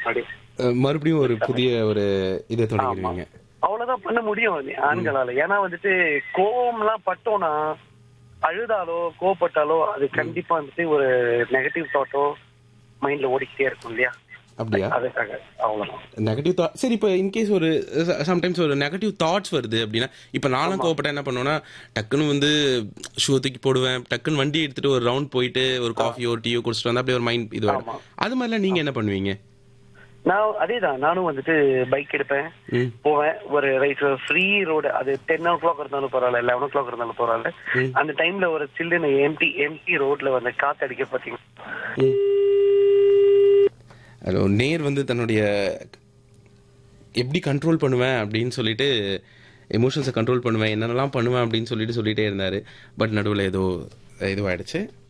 அப்படி அஹ், மறுபடியும் ஒரு புதிய ஒரு இதை தொடங்கிடுவீங்க அவ்வளவுதான் பண்ண முடியும் அது ஆண்களால ஏன்னா வந்துட்டு கோவம்லாம் பட்டோம்னா அழுதாலோ கோவப்பட்டாலோ அது கண்டிப்பா வந்துட்டு ஒரு நெகட்டிவ் தாட்டோ மைண்ட்ல ஓடிக்கிட்டே இருக்கும் இல்லையா அப்படியா அதுக்காக அவ்வளவுதான் நெகட்டிவ் தாட் சரி இப்போ இன்கேஸ் ஒரு சம்டைம்ஸ் ஒரு நெகட்டிவ் தாட்ஸ் வருது அப்படின்னா இப்போ நானும் கோவப்பட்டா என்ன பண்ணுவேன்னா டக்குன்னு வந்து ஷூ தூக்கி போடுவேன் டக்குன்னு வண்டி எடுத்துட்டு ஒரு ரவுண்ட் போயிட்டு ஒரு காஃபியோ டீயோ குடிச்சிட்டு வந்தா அப்படியே ஒரு மைண்ட் இது ஆமா. அது மாதிரிலாம் நீங்க என்ன பண்ணுவீங்க நான் அதேதான் நானும் வந்துட்டு பைக் எடுப்பேன் ம் போவேன் ஒரு ரைட் ஃப்ரீ ரோடு அது டென் ஓ கிளாக் இருந்தாலும் பரவாயில்ல லெவன் ஓ கிளாக் இருந்தாலும் பரவாயில்ல ம். அந்த டைம்ல ஒரு சில்லுன்னு எம்டி எம்டி ரோட்ல வந்து காத்தடிக்க பாத்தீங்க ஹலோ நேர் வந்து தன்னுடைய எப்படி கண்ட்ரோல் பண்ணுவேன் அப்படின்னு சொல்லிட்டு எமோஷன்ஸை கண்ட்ரோல் பண்ணுவேன் என்னென்னலாம் பண்ணுவேன் அப்படின்னு சொல்லிட்டு சொல்லிட்டே இருந்தார் பட் நடுவில் ஏதோ இதுவாயிடுச்சு